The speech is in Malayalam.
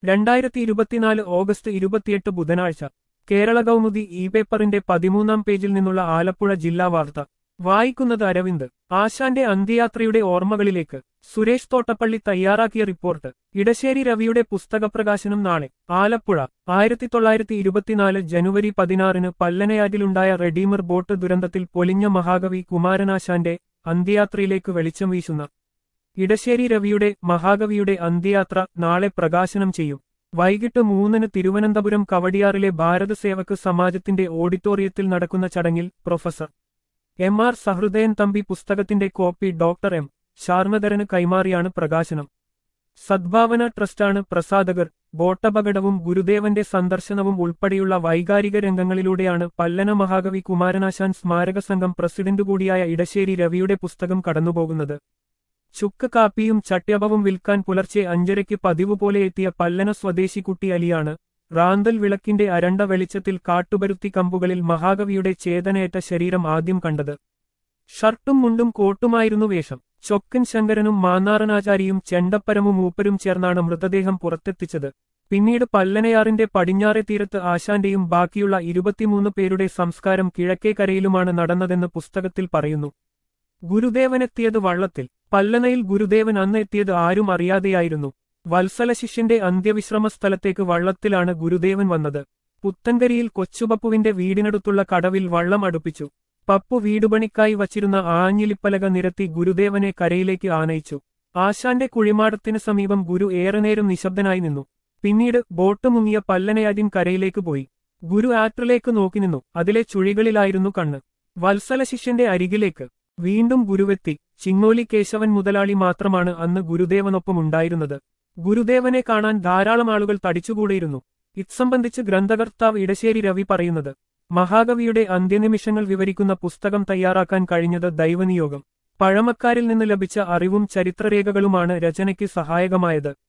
രണ്ടായിരത്തി ഇരുപത്തിനാല് ഓഗസ്റ്റ് ഇരുപത്തിയെട്ട് ബുധനാഴ്ച കേരള കൗമുദി ഇ പേപ്പറിന്റെ പതിമൂന്നാം പേജിൽ നിന്നുള്ള ആലപ്പുഴ ജില്ലാ വാർത്ത വായിക്കുന്നത് അരവിന്ദ് ആശാന്റെ അന്ത്യയാത്രയുടെ ഓർമ്മകളിലേക്ക് സുരേഷ് തോട്ടപ്പള്ളി തയ്യാറാക്കിയ റിപ്പോർട്ട് ഇടശ്ശേരി രവിയുടെ പുസ്തകപ്രകാശനം നാളെ ആലപ്പുഴ ആയിരത്തി തൊള്ളായിരത്തി ഇരുപത്തിനാല് ജനുവരി പതിനാറിന് പല്ലനയാറ്റിലുണ്ടായ റെഡീമർ ബോട്ട് ദുരന്തത്തിൽ പൊലിഞ്ഞ മഹാകവി കുമാരനാശാന്റെ അന്ത്യയാത്രയിലേക്ക് വെളിച്ചം വീശുന്ന ഇടശ്ശേരി രവിയുടെ മഹാകവിയുടെ അന്ത്യയാത്ര നാളെ പ്രകാശനം ചെയ്യും വൈകിട്ട് മൂന്നിന് തിരുവനന്തപുരം കവടിയാറിലെ ഭാരത സേവക് സമാജത്തിന്റെ ഓഡിറ്റോറിയത്തിൽ നടക്കുന്ന ചടങ്ങിൽ professor M R Sahridayan Thampi പുസ്തകത്തിന്റെ കോപ്പി ഡോക്ടർ എം ശാർമധരന് കൈമാറിയാണ് പ്രകാശനം സദ്ഭാവന ട്രസ്റ്റാണ് പ്രസാധകർ ബോട്ടപകടവും ഗുരുദേവന്റെ സന്ദർശനവും ഉൾപ്പെടെയുള്ള വൈകാരിക രംഗങ്ങളിലൂടെയാണ് പല്ലന മഹാകവി കുമാരനാശാൻ സ്മാരക സംഘം പ്രസിഡന്റ് കൂടിയായ ഇടശ്ശേരി രവിയുടെ പുസ്തകം കടന്നുപോകുന്നത് ചുക്ക് കാപ്പിയും ചട്യപവും വിൽക്കാൻ പുലർച്ചെ അഞ്ചരയ്ക്ക് പതിവ് പോലെ എത്തിയ പല്ലന സ്വദേശി കുട്ടി അലിയാണ് റാന്തൽ വിളക്കിന്റെ അരണ്ട വെളിച്ചത്തിൽ കാട്ടുപരുത്തി കമ്പുകളിൽ മഹാകവിയുടെ ചേതനയേറ്റ ശരീരം ആദ്യം കണ്ടത് ഷർട്ടും മുണ്ടും കോട്ടുമായിരുന്നു വേഷം ചൊക്കൻ ശങ്കരനും മാന്നാറനാചാരിയും ചെണ്ടപ്പരമും മൂപ്പരും ചേർന്നാണ് മൃതദേഹം പുറത്തെത്തിച്ചത് പിന്നീട് പല്ലനയാറിന്റെ പടിഞ്ഞാറെ തീരത്ത് ആശാന്റെയും ബാക്കിയുള്ള ഇരുപത്തിമൂന്ന് പേരുടെ സംസ്കാരം കിഴക്കേക്കരയിലുമാണ് നടന്നതെന്ന് പുസ്തകത്തിൽ പറയുന്നു ഗുരുദേവനെത്തിയത് വള്ളത്തിൽ പല്ലനയിൽ ഗുരുദേവൻ അന്ന് എത്തിയത് ആരും അറിയാതെയായിരുന്നു വത്സല ശിഷ്യന്റെ അന്ത്യവിശ്രമ സ്ഥലത്തേക്ക് വള്ളത്തിലാണ് ഗുരുദേവൻ വന്നത് പുത്തൻകരിയിൽ കൊച്ചുപപ്പുവിന്റെ വീടിനടുത്തുള്ള കടവിൽ വള്ളം അടുപ്പിച്ചു പപ്പു വീടുപണിക്കായി വച്ചിരുന്ന ആഞ്ഞിലിപ്പലക നിരത്തി ഗുരുദേവനെ കരയിലേക്ക് ആനയിച്ചു ആശാന്റെ കുഴിമാടത്തിന് സമീപം ഗുരു ഏറെ നേരം നിശബ്ദനായി നിന്നു പിന്നീട് ബോട്ട് മുങ്ങിയ പല്ലനയാദ്യം കരയിലേക്ക് പോയി ഗുരു ആറ്റിലേക്ക് നോക്കി നിന്നു അതിലെ ചുഴികളിലായിരുന്നു കണ്ണ് വത്സല ശിഷ്യന്റെ അരികിലേക്ക് വീണ്ടും ഗുരുവെത്തി ചിങ്ങോലി കേശവൻ മുതലാളി മാത്രമാണ് അന്ന് ഗുരുദേവനൊപ്പം ഉണ്ടായിരുന്നത് ഗുരുദേവനെ കാണാൻ ധാരാളം ആളുകൾ തടിച്ചുകൂടിയിരുന്നു ഇത്സംബന്ധിച്ച് ഗ്രന്ഥകർത്താവ് ഇടശ്ശേരി രവി പറയുന്നത് മഹാകവിയുടെ അന്ത്യനിമിഷങ്ങൾ വിവരിക്കുന്ന പുസ്തകം തയ്യാറാക്കാൻ കഴിഞ്ഞത് ദൈവനിയോഗം പഴമക്കാരിൽ നിന്ന് ലഭിച്ച അറിവും ചരിത്രരേഖകളുമാണ് രചനയ്ക്ക് സഹായകമായത്